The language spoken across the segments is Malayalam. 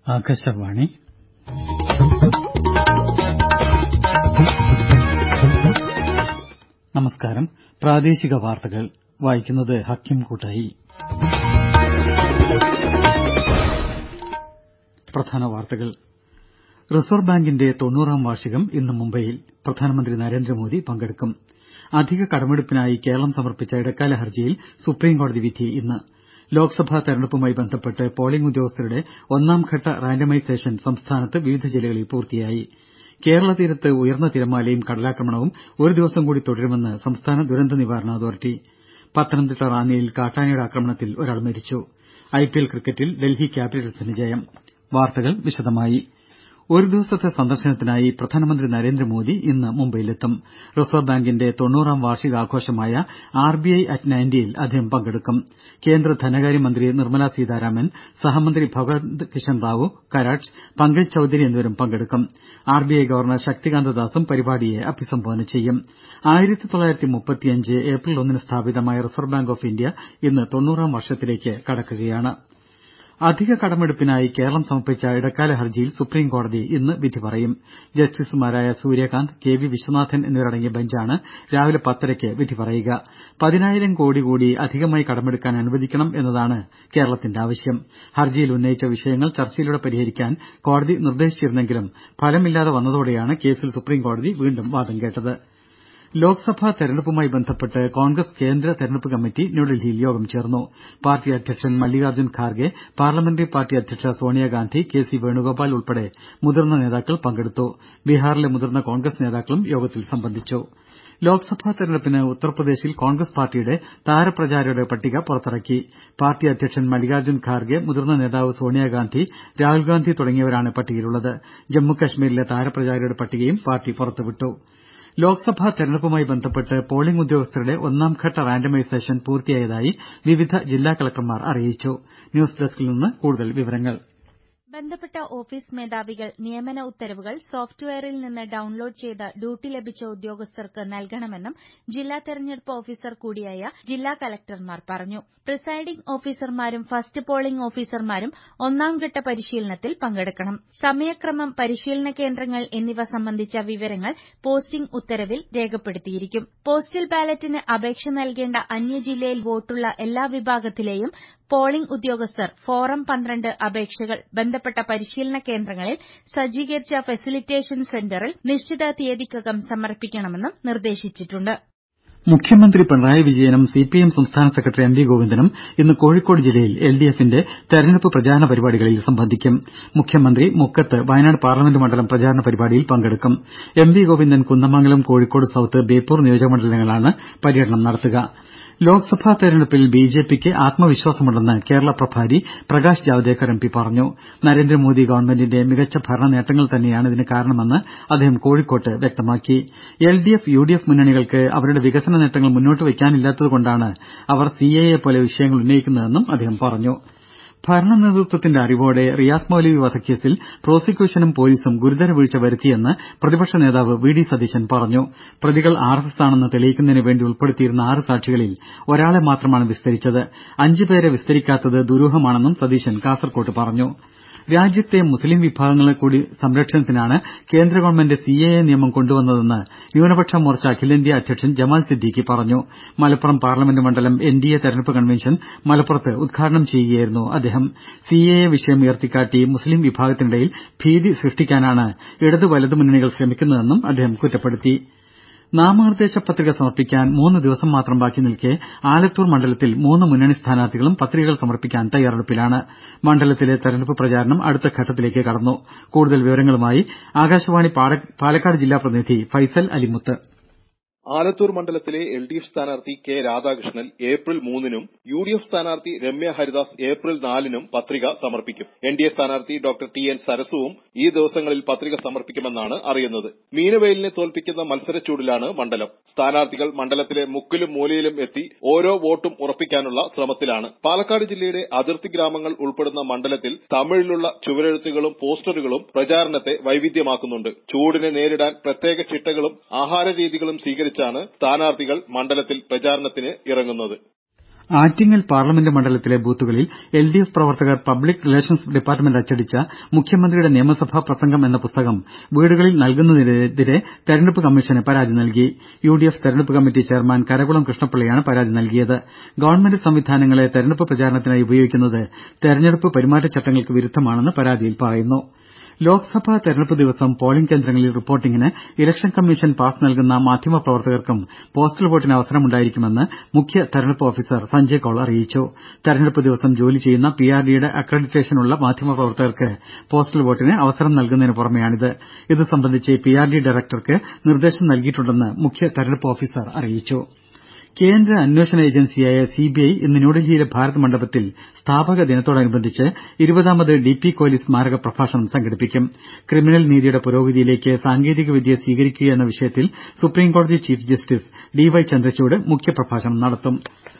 ആകാശവാണി നമസ്കാരം പ്രാദേശിക വാർത്തകൾ വായിക്കുന്നത് ഹക്കിം കൂട്ടായി പ്രധാന വാർത്തകൾ റിസർവ് ബാങ്കിന്റെ തൊണ്ണൂറാം വാർഷികം ഇന്ന് മുംബൈയിൽ പ്രധാനമന്ത്രി നരേന്ദ്രമോദി പങ്കെടുക്കും അധിക കടമെടുപ്പിനായി കേരളം സമർപ്പിച്ച ഇടക്കാല ഹർജിയിൽ സുപ്രീംകോടതി വിധി ഇന്ന് ലോക്സഭാ തെരഞ്ഞെടുപ്പുമായി ബന്ധപ്പെട്ട് പോളിംഗ് ഉദ്യോഗസ്ഥരുടെ ഒന്നാംഘട്ട റാൻഡമൈസേഷൻ സംസ്ഥാനത്ത് വിവിധ ജില്ലകളിൽ പൂർത്തിയായി കേരള തീരത്ത് ഉയർന്ന തിരമാലയും കടലാക്രമണവും ഒരു ദിവസം കൂടി തുടരുമെന്ന് സംസ്ഥാന ദുരന്ത നിവാരണ അതോറിറ്റി പത്തനംതിട്ട റാന്നിയിൽ കാട്ടാനയുടെ ആക്രമണത്തിൽ ഒരാൾ മരിച്ചു ഐപിഎൽ ക്രിക്കറ്റിൽ ഡൽഹി ക്യാപിറ്റൽസിന് ജയം വാർത്തകൾ വിശദമായി ഒരു ദിവസത്തെ സന്ദർശനത്തിനായി പ്രധാനമന്ത്രി നരേന്ദ്രമോദി ഇന്ന് മുംബൈയിലെത്തും റിസർവ് ബാങ്കിന്റെ തൊണ്ണൂറാം വാർഷികാഘോഷമായ ആർബിഐ അറ്റ് നയന്റിയിൽ അദ്ദേഹം പങ്കെടുക്കും കേന്ദ്ര ധനകാര്യമന്ത്രി നിർമ്മലാ സീതാരാമൻ സഹമന്ത്രി ഭഗവത് കിഷൻ റാവു കരാട്ട് പങ്കജ് ചൌധരി എന്നിവരും പങ്കെടുക്കും ആർബിഐ ഗവർണർ ശക്തികാന്ത ദാസും പരിപാടിയെ അഭിസംബോധന ചെയ്യും ഏപ്രിൽ ഒന്നിന് സ്ഥാപിതമായ റിസർവ് ബാങ്ക് ഓഫ് ഇന്ത്യ ഇന്ന് തൊണ്ണൂറാം വർഷത്തിലേക്ക് കടക്കുകയാണ് അധിക കടമെടുപ്പിനായി കേരളം സമർപ്പിച്ച ഇടക്കാല ഹർജിയിൽ സുപ്രീംകോടതി ഇന്ന് വിധി പറയും ജസ്റ്റിസുമാരായ സൂര്യകാന്ത് കെ വി വിശ്വനാഥൻ എന്നിവരടങ്ങിയ ബെഞ്ചാണ് രാവിലെ പത്തരയ്ക്ക് വിധി പറയുക പതിനായിരം കോടി കൂടി അധികമായി കടമെടുക്കാൻ അനുവദിക്കണം എന്നതാണ് കേരളത്തിന്റെ ആവശ്യം ഹർജിയിൽ ഉന്നയിച്ച വിഷയങ്ങൾ ചർച്ചയിലൂടെ പരിഹരിക്കാൻ കോടതി നിർദ്ദേശിച്ചിരുന്നെങ്കിലും ഫലമില്ലാതെ വന്നതോടെയാണ് കേസിൽ സുപ്രീംകോടതി വീണ്ടും വാദം കേട്ടത് ലോക്സഭാ തെരഞ്ഞെടുപ്പുമായി ബന്ധപ്പെട്ട് കോൺഗ്രസ് കേന്ദ്ര തെരഞ്ഞെടുപ്പ് കമ്മിറ്റി ന്യൂഡൽഹിയിൽ യോഗം ചേർന്നു പാർട്ടി അധ്യക്ഷൻ മല്ലികാർജ്ജുൻ ഖാർഗെ പാർലമെന്ററി പാർട്ടി അധ്യക്ഷ സോണിയാഗാന്ധി കെ സി വേണുഗോപാൽ ഉൾപ്പെടെ മുതിർന്ന നേതാക്കൾ പങ്കെടുത്തു ബീഹാറിലെ മുതിർന്ന കോൺഗ്രസ് നേതാക്കളും യോഗത്തിൽ സംബന്ധിച്ചു ലോക്സഭാ തെരഞ്ഞെടുപ്പിന് ഉത്തർപ്രദേശിൽ കോൺഗ്രസ് പാർട്ടിയുടെ താരപ്രചാരകരുടെ പട്ടിക പുറത്തിറക്കി പാർട്ടി അധ്യക്ഷൻ മല്ലികാർജ്ജുൻ ഖാർഗെ മുതിർന്ന നേതാവ് സോണിയാഗാന്ധി രാഹുൽഗാന്ധി തുടങ്ങിയവരാണ് പട്ടികയിലുള്ളത് ജമ്മുകശ്മീരിലെ താരപ്രചാരകരുടെ പട്ടികയും പാർട്ടി പുറത്തുവിട്ടു ലോക്സഭാ തെരഞ്ഞെടുപ്പുമായി ബന്ധപ്പെട്ട് പോളിംഗ് ഉദ്യോഗസ്ഥരുടെ ഒന്നാംഘട്ട റാൻഡമൈസേഷൻ പൂർത്തിയായതായി വിവിധ ജില്ലാ കലക്ടർമാർ അറിയിച്ചു ന്യൂസ് ഡെസ്കിൽ നിന്ന് കൂടുതൽ വിവരങ്ങൾ ബന്ധപ്പെട്ട ഓഫീസ് മേധാവികൾ നിയമന ഉത്തരവുകൾ സോഫ്റ്റ്വെയറിൽ നിന്ന് ഡൌൺലോഡ് ചെയ്ത് ഡ്യൂട്ടി ലഭിച്ച ഉദ്യോഗസ്ഥർക്ക് നൽകണമെന്നും ജില്ലാ തെരഞ്ഞെടുപ്പ് ഓഫീസർ കൂടിയായ ജില്ലാ കലക്ടർമാർ പറഞ്ഞു പ്രിസൈഡിംഗ് ഓഫീസർമാരും ഫസ്റ്റ് പോളിംഗ് ഓഫീസർമാരും ഒന്നാംഘട്ട പരിശീലനത്തിൽ പങ്കെടുക്കണം സമയക്രമം പരിശീലന കേന്ദ്രങ്ങൾ എന്നിവ സംബന്ധിച്ച വിവരങ്ങൾ പോസ്റ്റിംഗ് ഉത്തരവിൽ രേഖപ്പെടുത്തിയിരിക്കും പോസ്റ്റൽ ബാലറ്റിന് അപേക്ഷ നൽകേണ്ട അന്യജില്ലയിൽ വോട്ടുള്ള എല്ലാ വിഭാഗത്തിലെയും പോളിംഗ് ഉദ്യോഗസ്ഥർ ഫോറം പന്ത്രണ്ട് അപേക്ഷകൾ ബന്ധപ്പെട്ട പരിശീലന കേന്ദ്രങ്ങളിൽ സജ്ജീകരിച്ച ഫെസിലിറ്റേഷൻ സെന്ററിൽ നിശ്ചിത തീയതിക്കകം സമർപ്പിക്കണമെന്നും നിർദ്ദേശിച്ചിട്ടുണ്ട് മുഖ്യമന്ത്രി പിണറായി വിജയനും സിപിഐഎം സംസ്ഥാന സെക്രട്ടറി എം വി ഗോവിന്ദനും ഇന്ന് കോഴിക്കോട് ജില്ലയിൽ എൽഡിഎഫിന്റെ തെരഞ്ഞെടുപ്പ് പ്രചാരണ പരിപാടികളിൽ സംബന്ധിക്കും മുഖ്യമന്ത്രി മുക്കത്ത് വയനാട് പാർലമെന്റ് മണ്ഡലം പ്രചാരണ പരിപാടിയിൽ പങ്കെടുക്കും M V Govindan Kunnamangalam Kozhikode south Beypore നിയോജകമണ്ഡലങ്ങളിലാണ് പര്യടനം നടത്തുക ലോക്സഭാ തെരഞ്ഞെടുപ്പിൽ ബിജെപിക്ക് ആത്മവിശ്വാസമുണ്ടെന്ന് കേരള പ്രഭാരി പ്രകാശ് ജാവ്ദേക്കർ എം പി പറഞ്ഞു നരേന്ദ്രമോദി ഗവൺമെന്റിന്റെ മികച്ച ഭരണ നേട്ടങ്ങൾ തന്നെയാണ് ഇതിന് കാരണമെന്ന് അദ്ദേഹം കോഴിക്കോട്ട് വ്യക്തമാക്കി എൽഡിഎഫ് യുഡിഎഫ് മുന്നണികൾക്ക് അവരുടെ വികസന നേട്ടങ്ങൾ മുന്നോട്ട് വയ്ക്കാനില്ലാത്തതുകൊണ്ടാണ് അവർ സിഎഎ പോലെ വിഷയങ്ങൾ ഉന്നയിക്കുന്നതെന്നും അദ്ദേഹം പറഞ്ഞു ഭരണ നേതൃത്വത്തിന്റെ അറിവോടെ റിയാസ് മൌലവി വധക്കേസിൽ പ്രോസിക്യൂഷനും പൊലീസും ഗുരുതര വീഴ്ച വരുത്തിയെന്ന് പ്രതിപക്ഷ നേതാവ് വി ഡി സതീശൻ പറഞ്ഞു പ്രതികൾ ആർഎസ്എസ് ആണെന്ന് തെളിയിക്കുന്നതിന് വേണ്ടി ഉൾപ്പെടുത്തിയിരുന്ന ആറ് സാക്ഷികളിൽ ഒരാളെ മാത്രമാണ് വിസ്തരിച്ചത് അഞ്ചുപേരെ വിസ്തരിക്കാത്തത് ദുരൂഹമാണെന്നും സതീശൻ കാസർകോട്ട് പറഞ്ഞു രാജ്യത്തെ മുസ്ലിം വിഭാഗങ്ങളുടെ കൂടി സംരക്ഷണത്തിനാണ് കേന്ദ്ര ഗവൺമെന്റ് സിഎഎ നിയമം കൊണ്ടുവന്നതെന്ന് ന്യൂനപക്ഷ മോർച്ച അഖിലേന്ത്യാ അധ്യക്ഷൻ ജമാൽ സിദ്ദീഖി പറഞ്ഞു മലപ്പുറം പാർലമെന്റ് മണ്ഡലം എൻഡിഎ തെരഞ്ഞെടുപ്പ് കൺവെൻഷൻ മലപ്പുറത്ത് ഉദ്ഘാടനം ചെയ്യുകയായിരുന്നു അദ്ദേഹം സിഎഎ വിഷയം ഉയർത്തിക്കാട്ടി മുസ്ലിം വിഭാഗത്തിനിടയിൽ ഭീതി സൃഷ്ടിക്കാനാണ് ഇടതു വലതു മുന്നണികൾ ശ്രമിക്കുന്നതെന്നും അദ്ദേഹം കുറ്റപ്പെടുത്തി നാമനിർദ്ദേശ പത്രിക സമർപ്പിക്കാൻ മൂന്ന് ദിവസം മാത്രം ബാക്കി നിൽക്കെ ആലത്തൂർ മണ്ഡലത്തിൽ മൂന്ന് മുന്നണി സ്ഥാനാർത്ഥികളും പത്രികകൾ സമർപ്പിക്കാൻ തയ്യാറെടുപ്പിലാണ് മണ്ഡലത്തിലെ തെരഞ്ഞെടുപ്പ് പ്രചാരണം അടുത്ത ഘട്ടത്തിലേക്ക് കടന്നു കൂടുതൽ വിവരങ്ങളുമായി ആകാശവാണി പാലക്കാട് ജില്ലാ പ്രതിനിധി ഫൈസൽ അലിമുത്ത് ആലത്തൂർ മണ്ഡലത്തിലെ എൽ ഡി എഫ് സ്ഥാനാർത്ഥി കെ രാധാകൃഷ്ണൻ ഏപ്രിൽ മൂന്നിനും യു ഡി എഫ് സ്ഥാനാർത്ഥി രമ്യ ഹരിദാസ് ഏപ്രിൽ നാലിനും പത്രിക സമർപ്പിക്കും എൻ ഡി എ സ്ഥാനാർത്ഥി ഡോക്ടർ ടി എൻ സരസുവും ഈ ദിവസങ്ങളിൽ പത്രിക സമർപ്പിക്കുമെന്നാണ് അറിയുന്നത് മീനുവെയിലിനെ തോൽപ്പിക്കുന്ന മത്സരച്ചൂടിലാണ് മണ്ഡലം സ്ഥാനാർത്ഥികൾ മണ്ഡലത്തിലെ മുക്കിലും മൂലയിലും എത്തി ഓരോ വോട്ടും ഉറപ്പിക്കാനുള്ള ശ്രമത്തിലാണ് പാലക്കാട് ജില്ലയുടെ അതിർത്തി ഗ്രാമങ്ങൾ ഉൾപ്പെടുന്ന മണ്ഡലത്തിൽ തമിഴിലുള്ള ചുവരെഴുത്തുകളും പോസ്റ്ററുകളും പ്രചാരണത്തെ വൈവിധ്യമാക്കുന്നുണ്ട് ചൂടിനെ നേരിടാൻ പ്രത്യേക ചിട്ടകളും ആഹാര രീതികളും സ്വീകരിച്ചാണ് സ്ഥാനാർത്ഥികൾ മണ്ഡലത്തിൽ പ്രചാരണത്തിന് ഇറങ്ങുന്നത് ആറ്റിങ്ങൽ പാർലമെന്റ് മണ്ഡലത്തിലെ ബൂത്തുകളിൽ എൽ ഡി എഫ് പ്രവർത്തകർ പബ്ലിക് റിലേഷൻസ് ഡിപ്പാർട്ട്മെന്റ് അച്ചടിച്ച മുഖ്യമന്ത്രിയുടെ നിയമസഭാ പ്രസംഗം എന്ന പുസ്തകം വീടുകളിൽ നൽകുന്നതിനെതിരെ തെരഞ്ഞെടുപ്പ് കമ്മീഷന് പരാതി നൽകി യു ഡി എഫ് തെരഞ്ഞെടുപ്പ് കമ്മിറ്റി ചെയർമാൻ കരകുളം കൃഷ്ണപ്പിള്ളയാണ് പരാതി നൽകിയത് ഗവൺമെന്റ് സംവിധാനങ്ങളെ തെരഞ്ഞെടുപ്പ് പ്രചാരണത്തിനായി ഉപയോഗിക്കുന്നത് തെരഞ്ഞെടുപ്പ് പെരുമാറ്റച്ചട്ടങ്ങൾക്ക് വിരുദ്ധമാണെന്ന് പരാതിയിൽ പറയുന്നു ലോക്സഭാ തെരഞ്ഞെടുപ്പ് ദിവസം പോളിംഗ് കേന്ദ്രങ്ങളിൽ റിപ്പോർട്ടിംഗിന് ഇലക്ഷൻ കമ്മീഷൻ പാസ് നൽകുന്ന മാധ്യമപ്രവർത്തകർക്കും പോസ്റ്റൽ വോട്ടിന് അവസരമുണ്ടായിരിക്കുമെന്ന് മുഖ്യ തെരഞ്ഞെടുപ്പ് ഓഫീസർ സഞ്ജയ് കൌൾ അറിയിച്ചു തെരഞ്ഞെടുപ്പ് ദിവസം ജോലി ചെയ്യുന്ന പി ആർ ഡിയുടെ അക്രഡിറ്റേഷനുള്ള മാധ്യമപ്രവർത്തകർക്ക് പോസ്റ്റൽ വോട്ടിന് അവസരം നൽകുന്നതിന് പുറമെയാണിത് ഇത് സംബന്ധിച്ച് പി ആർ ഡി ഡയറക്ടർക്ക് നിർദ്ദേശം നൽകിയിട്ടുണ്ടെന്ന് മുഖ്യ തെരഞ്ഞെടുപ്പ് ഓഫീസർ അറിയിച്ചു കേന്ദ്ര അന്വേഷണ ഏജൻസിയായ സിബിഐ ഇന്ന് ന്യൂഡൽഹിയിലെ ഭാരത് മണ്ഡപത്തിൽ സ്ഥാപക ദിനത്തോടനുബന്ധിച്ച് ഇരുപതാമത് ഡി പി കോഹ്ലി സ്മാരക പ്രഭാഷണം സംഘടിപ്പിക്കും ക്രിമിനൽ നീതിയുടെ പുരോഗതിയിലേക്ക് സാങ്കേതിക വിദ്യ സ്വീകരിക്കുകയെന്ന വിഷയത്തിൽ സുപ്രീംകോടതി chief justice D Y Chandrachud മുഖ്യപ്രഭാഷണം നടത്തും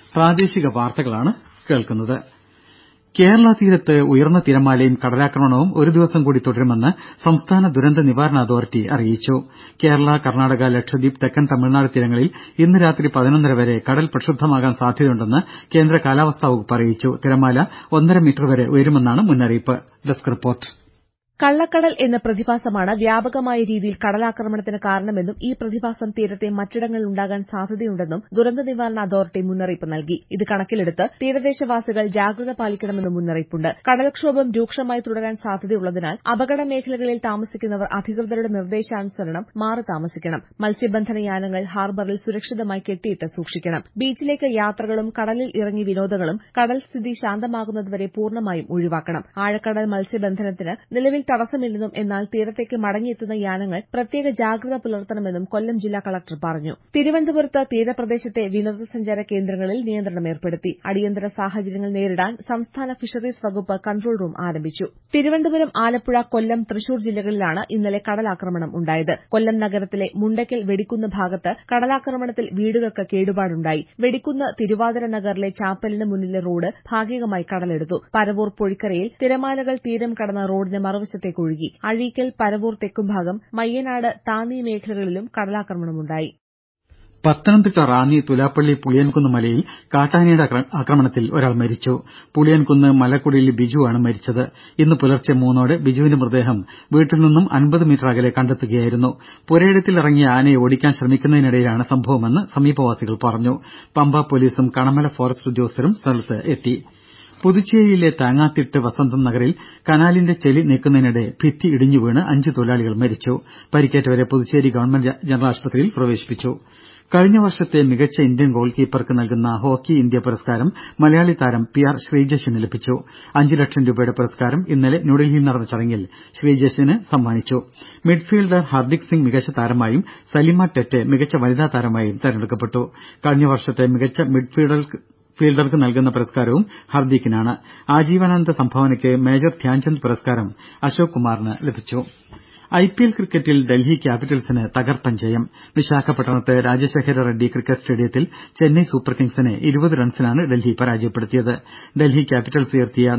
കേരള തീരത്ത് ഉയർന്ന തിരമാലയും കടലാക്രമണവും ഒരു ദിവസം കൂടി തുടരുമെന്ന് സംസ്ഥാന ദുരന്ത നിവാരണ അതോറിറ്റി അറിയിച്ചു കേരള കർണാടക ലക്ഷദ്വീപ് തെക്കൻ തമിഴ്നാട് തീരങ്ങളിൽ ഇന്ന് രാത്രി പതിനൊന്നര വരെ കടൽ പ്രക്ഷുബ്ധമാകാൻ സാധ്യതയുണ്ടെന്ന് കേന്ദ്ര കാലാവസ്ഥാ വകുപ്പ് അറിയിച്ചു തിരമാല ഒന്നര മീറ്റർ വരെ ഉയരുമെന്നാണ് മുന്നറിയിപ്പ് ഡെസ്ക് റിപ്പോർട്ട് കള്ളക്കടൽ എന്ന പ്രതിഭാസമാണ് വ്യാപകമായ രീതിയിൽ കടലാക്രമണത്തിന് കാരണമെന്നും ഈ പ്രതിഭാസം തീരത്തെ മറ്റിടങ്ങളിൽ ഉണ്ടാകാൻ സാധ്യതയുണ്ടെന്നും ദുരന്ത നിവാരണ അതോറിറ്റി മുന്നറിയിപ്പ് നൽകി ഇത് കണക്കിലെടുത്ത് തീരദേശവാസികൾ ജാഗ്രത പാലിക്കണമെന്നും മുന്നറിയിപ്പുണ്ട് കടൽക്ഷോഭം രൂക്ഷമായി തുടരാൻ സാധ്യതയുള്ളതിനാൽ അപകട മേഖലകളിൽ താമസിക്കുന്നവർ അധികൃതരുടെ നിർദ്ദേശാനുസരണം മാറി താമസിക്കണം മത്സ്യബന്ധന യാനങ്ങൾ ഹാർബറിൽ സുരക്ഷിതമായി കെട്ടിയിട്ട് സൂക്ഷിക്കണം ബീച്ചിലേക്ക് യാത്രകളും കടലിൽ ഇറങ്ങി വിനോദങ്ങളും കടൽസ്ഥിതി ശാന്തമാകുന്നതുവരെ പൂർണ്ണമായും ഒഴിവാക്കണം ആഴക്കടൽ മത്സ്യബന്ധനത്തിന് നിലവിൽ തടസ്സമില്ലെന്നും എന്നാൽ തീരത്തേക്ക് മടങ്ങിയെത്തുന്ന യാനങ്ങൾ പ്രത്യേക ജാഗ്രത പുലർത്തണമെന്നും കൊല്ലം ജില്ലാ കളക്ടർ പറഞ്ഞു തിരുവനന്തപുരത്ത് തീരപ്രദേശത്തെ വിനോദസഞ്ചാര കേന്ദ്രങ്ങളിൽ നിയന്ത്രണം ഏർപ്പെടുത്തി അടിയന്തര സാഹചര്യങ്ങൾ നേരിടാൻ സംസ്ഥാന ഫിഷറീസ് വകുപ്പ് കൺട്രോൾ റൂം ആരംഭിച്ചു തിരുവനന്തപുരം ആലപ്പുഴ കൊല്ലം തൃശൂർ ജില്ലകളിലാണ് ഇന്നലെ കടലാക്രമണം ഉണ്ടായത് കൊല്ലം നഗരത്തിലെ മുണ്ടയ്ക്കൽ വെടിക്കുന്ന് ഭാഗത്ത് കടലാക്രമണത്തിൽ വീടുകൾക്ക് കേടുപാടുണ്ടായി വെടിക്കുന്ന് തിരുവാതിര നഗറിലെ ചാപ്പലിന് മുന്നിലെ റോഡ് ഭാഗികമായി കടലെടുത്തു പരവൂർ പൊഴിക്കരയിൽ തിരമാലകൾ തീരം കടന്ന റോഡിന് മറുവശത്തേക്ക് ഒഴുകി അഴീക്കൽ പരവൂർ തെക്കുംഭാഗം മയ്യനാട് താന്നി മേഖലകളിലും കടലാക്രമണമുണ്ടായി പത്തനംതിട്ട റാന്നി തുലാപ്പള്ളി പുളിയൻകുന്ന് മലയിൽ കാട്ടാനയുടെ ആക്രമണത്തിൽ ഒരാൾ മരിച്ചു പുളിയൻകുന്ന് മലക്കുടിയിൽ ബിജുവാണ് മരിച്ചത് ഇന്ന് പുലർച്ചെ മൂന്നോടെ ബിജുവിന്റെ മൃതദേഹം വീട്ടിൽ നിന്നും അൻപത് മീറ്റർ അകലെ കണ്ടെത്തുകയായിരുന്നു പുരയിടത്തിലിറങ്ങിയ ആനയെ ഓടിക്കാൻ ശ്രമിക്കുന്നതിനിടയിലാണ് സംഭവമെന്ന് സമീപവാസികൾ പറഞ്ഞു പമ്പ പോലീസും കണമല ഫോറസ്റ്റ് ഉദ്യോഗസ്ഥരും സ്ഥലത്ത് എത്തി പുതുച്ചേരിയിലെ തേങ്ങാത്തിട്ട് വസന്തം നഗറിൽ കനാലിന്റെ ചെളി നീക്കുന്നതിനിടെ ഭിത്തി ഇടിഞ്ഞു വീണ് അഞ്ച് തൊഴിലാളികൾ മരിച്ചു പരിക്കേറ്റവരെ പുതുച്ചേരി ഗവൺമെന്റ് ജനറൽ ആശുപത്രിയിൽ പ്രവേശിപ്പിച്ചു കഴിഞ്ഞ വർഷത്തെ മികച്ച ഇന്ത്യൻ ഗോൾ കീപ്പർക്ക് നൽകുന്ന ഹോക്കി ഇന്ത്യ പുരസ്കാരം മലയാളി താരം പി ആർ ശ്രീജേഷിന് ലഭിച്ചു അഞ്ച് ലക്ഷം രൂപയുടെ പുരസ്കാരം ഇന്നലെ ന്യൂഡൽഹിയിൽ നടന്ന ചടങ്ങിൽ ശ്രീജേഷിന് സമ്മാനിച്ചു മിഡ്ഫീൽഡർ ഹർദിക് സിംഗ് മികച്ച താരമായും സലിമ ടെറ്റെ മികച്ച വനിതാ താരമായും തെരഞ്ഞെടുക്കപ്പെട്ടു കഴിഞ്ഞ വർഷത്തെ മികച്ച മിഡ്ഫീൽഡർക്ക് ഫീൽഡർക്ക് നൽകുന്ന പുരസ്കാരവും ഹർദീക്കിനാണ് ആജീവനാന്ത സംഭാവനയ്ക്ക് മേജർ ധ്യാൻചന്ദ് പുരസ്കാരം അശോക് കുമാറിന് ലഭിച്ചു ഐപിഎൽ ക്രിക്കറ്റിൽ ഡൽഹി ക്യാപിറ്റൽസിന് തകർപ്പൻ ജയം വിശാഖപട്ടണത്ത് രാജശേഖര റെഡ്ഡി ക്രിക്കറ്റ് സ്റ്റേഡിയത്തിൽ ചെന്നൈ സൂപ്പർ കിംഗ്സിനെ ഇരുപത് റൺസിനാണ് ഡൽഹി പരാജയപ്പെടുത്തിയത് ഡൽഹി ക്യാപിറ്റൽസ് ഉയർത്തിയ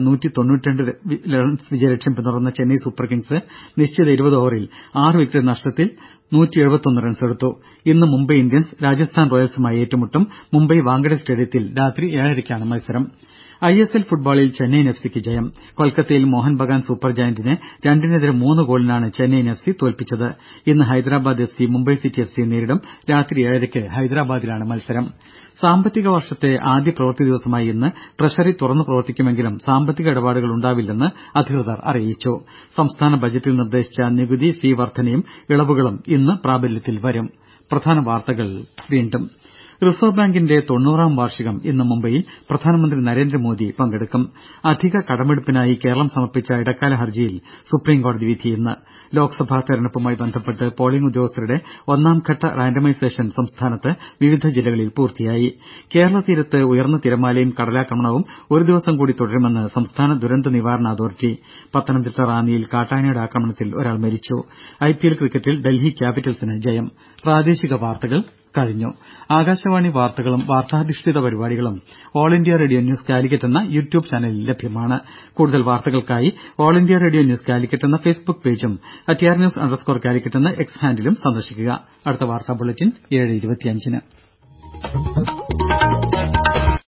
റൺസ് വിജയലക്ഷ്യം പിന്തുടർന്ന ചെന്നൈ സൂപ്പർ കിംഗ്സ് നിശ്ചിത ഇരുപത് ഓവറിൽ ആറ് വിക്കറ്റ് നഷ്ടത്തിൽ റൺസെടുത്തു ഇന്ന് മുംബൈ ഇന്ത്യൻസ് രാജസ്ഥാൻ റോയൽസുമായി ഏറ്റുമുട്ടും മുംബൈ വാങ്കഡെ സ്റ്റേഡിയത്തിൽ രാത്രി ഏഴരയ്ക്കാണ് മത്സരം ഐഎസ്എൽ ഫുട്ബോളിൽ ചെന്നൈയിൻ എഫ്സിക്ക് ജയം കൊൽക്കത്തയിൽ മോഹൻ ബഗാൻ സൂപ്പർ ജയന്റിനെ രണ്ടിനെതിരെ മൂന്ന് ഗോളിനാണ് ചെന്നൈയിൻ എഫ്സി തോൽപ്പിച്ചത് ഇന്ന് ഹൈദരാബാദ് എഫ്സി മുംബൈ സിറ്റി എഫ്സിയെ നേരിടും രാത്രി ഏഴരയ്ക്ക് ഹൈദരാബാദിലാണ് മത്സരം സാമ്പത്തിക വർഷത്തെ ആദ്യ പ്രവൃത്തി ദിവസമായ ഇന്ന് ട്രഷറി തുറന്നു പ്രവർത്തിക്കുമെങ്കിലും സാമ്പത്തിക ഇടപാടുകൾ ഉണ്ടാവില്ലെന്ന് അധികൃതർ അറിയിച്ചു സംസ്ഥാന ബജറ്റിൽ നിർദ്ദേശിച്ച നികുതി ഫീ വർധനയും ഇളവുകളും ഇന്ന് പ്രാബല്യത്തിൽ വരും റിസർവ് ബാങ്കിന്റെ തൊണ്ണൂറാം വാർഷികം ഇന്ന് മുംബൈയിൽ പ്രധാനമന്ത്രി നരേന്ദ്രമോദി പങ്കെടുക്കും അധിക കടമെടുപ്പിനായി കേരളം സമർപ്പിച്ച ഇടക്കാല ഹർജിയിൽ സുപ്രീംകോടതി വിധി ഇന്ന് ലോക്സഭാ തെരഞ്ഞെടുപ്പുമായി ബന്ധപ്പെട്ട് പോളിംഗ് ഉദ്യോഗസ്ഥരുടെ ഒന്നാംഘട്ട റാൻഡമൈസേഷൻ സംസ്ഥാനത്ത് വിവിധ ജില്ലകളിൽ പൂർത്തിയായി കേരള തീരത്ത് ഉയർന്ന തിരമാലയും കടലാക്രമണവും ഒരു ദിവസം കൂടി തുടരുമെന്ന് സംസ്ഥാന ദുരന്ത നിവാരണ അതോറിറ്റി പത്തനംതിട്ട റാന്നിയിൽ കാട്ടാനയുടെ ആക്രമണത്തിൽ ഒരാൾ മരിച്ചു ഐപിഎൽ ക്രിക്കറ്റിൽ ഡൽഹി ക്യാപിറ്റൽസിന് ജയം പ്രാദേശിക വാർത്തകൾ കഴിഞ്ഞു ആകാശവാണി വാർത്തകളും വാർത്താധിഷ്ഠിത പരിപാടികളും all India radio news Calicut എന്ന യൂട്യൂബ് ചാനലിൽ ലഭ്യമാണ് കൂടുതൽ വാർത്തകൾക്കായി all India radio news Calicut എന്ന ഫേസ്ബുക്ക് പേജും at R news underscore Calicut എന്ന എക്സ് ഹാൻഡിലും സന്ദർശിക്കുക അടുത്ത വാർത്താ ബുള്ളറ്റിൻ ഏഴ് ഇരുപത്തിയഞ്ചിന്